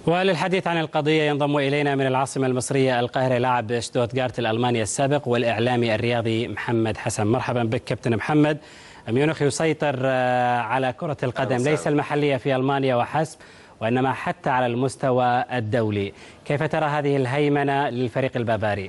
وللحديث عن القضية ينضم إلينا من العاصمة المصرية القاهرة لاعب شتوتغارت الألماني السابق والإعلامي الرياضي محمد حسن مرحبا بك كابتن محمد ميونخ يسيطر على كرة القدم ليس المحلية في ألمانيا وحسب وإنما حتى على المستوى الدولي كيف ترى هذه الهيمنة للفريق البافاري؟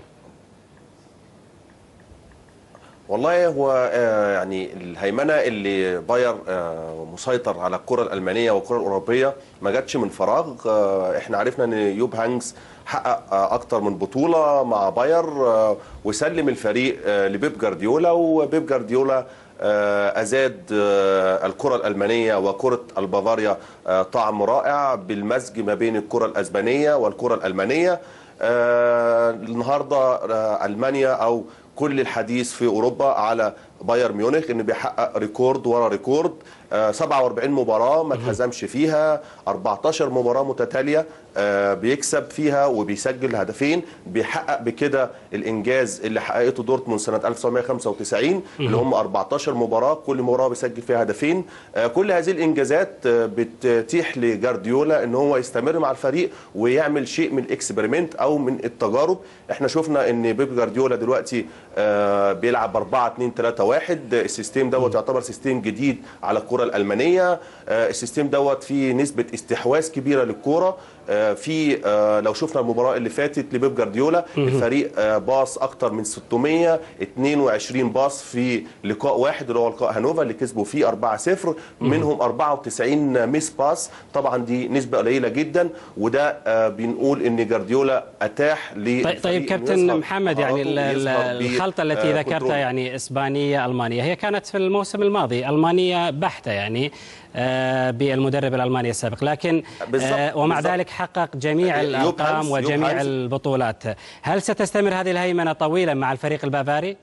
والله هو يعني الهيمنه اللي باير مسيطر على الكره الالمانيه والكره الاوروبيه ما جاتش من فراغ احنا عرفنا ان يوب هانكس حقق اكتر من بطوله مع باير وسلم الفريق لبيب جارديولا وبيب جارديولا ازاد الكره الالمانيه وكره البافاريا طعم رائع بالمزج ما بين الكره الاسبانيه والكره الالمانيه النهارده المانيا او كل الحديث في اوروبا على بايرن ميونخ انه بيحقق ريكورد ورا ريكورد 47 مباراه ما اتهزمش فيها 14 مباراه متتاليه بيكسب فيها وبيسجل هدفين بيحقق بكده الانجاز اللي حققته دورتموند سنه 1995 اللي هم 14 مباراه كل مباراه بيسجل فيها هدفين كل هذه الانجازات بتتيح لجارديولا ان هو يستمر مع الفريق ويعمل شيء من الاكسبيرمنت او من التجارب احنا شفنا ان بيب جارديولا دلوقتي بيلعب 4 2 3 1 السيستم دوت يعتبر سيستم جديد على الكره الالمانيه السيستم دوت فيه نسبه استحواذ كبيره للكوره في لو شفنا المباراه اللي فاتت لبيب جارديولا الفريق باص اكتر من 622 باص في لقاء واحد اللي هو لقاء هانوفا اللي كسبوا فيه 4-0 منهم 94 ميس باس طبعا دي نسبه قليله جدا وده بنقول ان جارديولا اتاح طيب, طيب كابتن محمد يعني الخلطه التي ذكرتها يعني اسبانيه المانيه هي كانت في الموسم الماضي المانيه بحته يعني بالمدرب الالماني السابق لكن بالزبط ومع بالزبط ذلك حقق جميع الارقام وجميع البطولات هل ستستمر هذه الهيمنه طويلا مع الفريق البافاري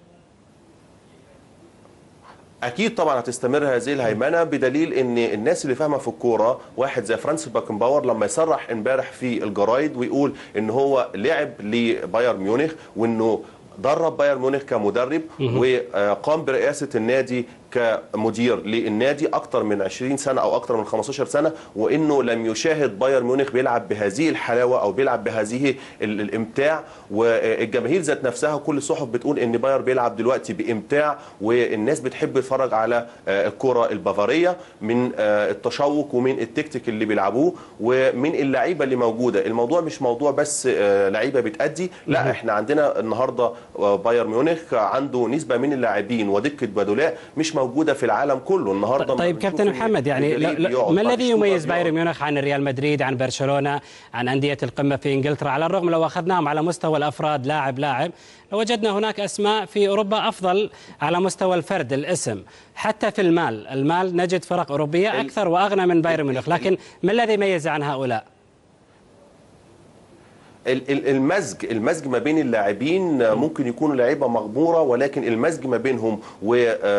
اكيد طبعا هتستمر هذه الهيمنه بدليل ان الناس اللي فاهمه في الكوره واحد زي فرانس باكنباور لما يصرح امبارح في الجرايد ويقول ان هو لعب لبايرن ميونخ وانه درب بايرن ميونخ كمدرب وقام برئاسه النادي كمدير للنادي اكثر من 20 سنه او اكثر من 15 سنه وانه لم يشاهد بايرن ميونخ بيلعب بهذه الحلاوه او بيلعب بهذه الامتاع والجماهير ذات نفسها كل الصحف بتقول ان باير بيلعب دلوقتي بامتاع والناس بتحب تتفرج على الكره البافاريه من التشوق ومن التكتيك اللي بيلعبوه ومن اللعيبه اللي موجوده الموضوع مش موضوع بس لعيبه بتادي لا احنا عندنا النهارده بايرن ميونخ عنده نسبه من اللاعبين ودكه بدلاء مش موجوده في العالم كله النهارده طيب كابتن محمد يعني ما الذي يميز بايرن ميونخ عن ريال مدريد عن برشلونه عن انديه القمه في انجلترا على الرغم لو اخذناهم على مستوى الافراد لاعب لاعب لوجدنا هناك اسماء في اوروبا افضل على مستوى الفرد الاسم حتى في المال المال نجد فرق اوروبيه اكثر واغنى من بايرن ميونخ لكن ما الذي يميز عن هؤلاء المزج المزج ما بين اللاعبين ممكن يكونوا لعيبه مغموره ولكن المزج ما بينهم و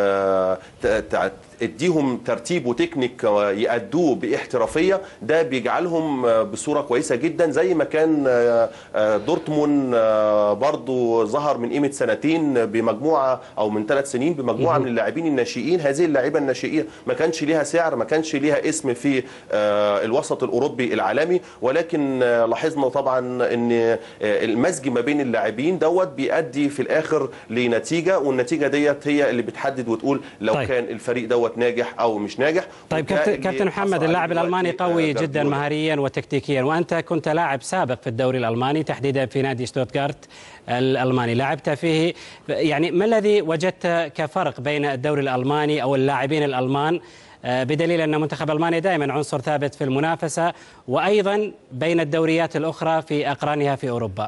اديهم ترتيب وتكنيك يأدوه باحترافيه ده بيجعلهم بصوره كويسه جدا زي ما كان دورتموند برضو ظهر من قيمه سنتين بمجموعه او من ثلاث سنين بمجموعه من اللاعبين الناشئين هذه اللاعيبه الناشئين ما كانش ليها سعر ما كانش ليها اسم في الوسط الاوروبي العالمي ولكن لاحظنا طبعا ان المزج ما بين اللاعبين دوت بيؤدي في الاخر لنتيجه والنتيجه ديت هي اللي بتحدد وتقول لو طيب. كان الفريق دوت ناجح او مش ناجح طيب كابتن كابتن محمد اللاعب الالماني قوي جدا مهاريا وتكتيكيا وانت كنت لاعب سابق في الدوري الالماني تحديدا في نادي شتوتغارت الالماني لعبت فيه يعني ما الذي وجدت كفرق بين الدوري الالماني او اللاعبين الالمان بدليل ان منتخب المانيا دائما عنصر ثابت في المنافسه وايضا بين الدوريات الاخرى في اقرانها في اوروبا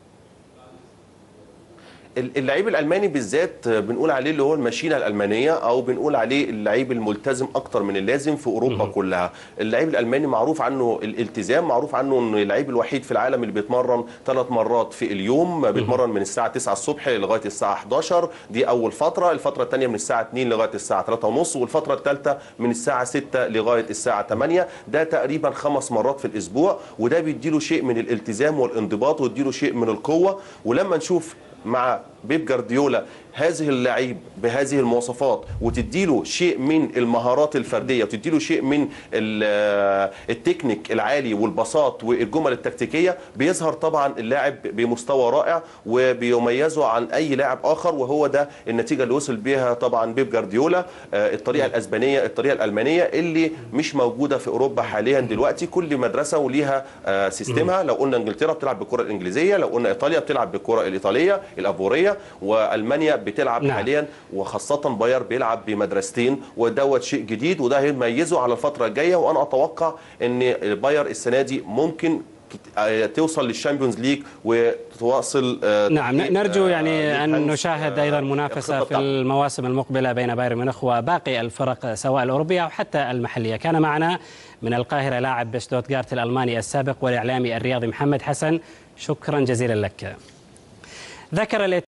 اللعيب الالماني بالذات بنقول عليه اللي هو الماشينه الالمانيه او بنقول عليه اللعيب الملتزم اكتر من اللازم في اوروبا م- كلها اللعيب الالماني معروف عنه الالتزام معروف عنه انه اللعيب الوحيد في العالم اللي بيتمرن ثلاث مرات في اليوم بيتمرن من الساعه 9 الصبح لغايه الساعه 11 دي اول فتره الفتره الثانيه من الساعه 2 لغايه الساعه 3 ونص والفتره الثالثه من الساعه 6 لغايه الساعه 8 ده تقريبا خمس مرات في الاسبوع وده بيديله شيء من الالتزام والانضباط ويديله شيء من القوه ولما نشوف مع بيب جارديولا هذه اللعيب بهذه المواصفات وتديله شيء من المهارات الفرديه وتديله شيء من التكنيك العالي والبساط والجمل التكتيكيه بيظهر طبعا اللاعب بمستوى رائع وبيميزه عن اي لاعب اخر وهو ده النتيجه اللي وصل بيها طبعا بيب جارديولا الطريقه الاسبانيه الطريقه الالمانيه اللي مش موجوده في اوروبا حاليا دلوقتي كل مدرسه وليها سيستمها لو قلنا انجلترا بتلعب بالكره الانجليزيه لو قلنا ايطاليا بتلعب بالكره الايطاليه الافوريه والمانيا بتلعب نعم. حاليا وخاصه باير بيلعب بمدرستين ودوت شيء جديد وده هيميزه على الفتره الجايه وانا اتوقع ان باير السنه دي ممكن توصل للشامبيونز ليج وتواصل نعم نرجو يعني ان نشاهد ايضا منافسه في المواسم المقبله بين بايرن ميونخ وباقي الفرق سواء الاوروبيه او حتى المحليه كان معنا من القاهره لاعب شتوتغارت الالماني السابق والاعلامي الرياضي محمد حسن شكرا جزيلا لك ذكر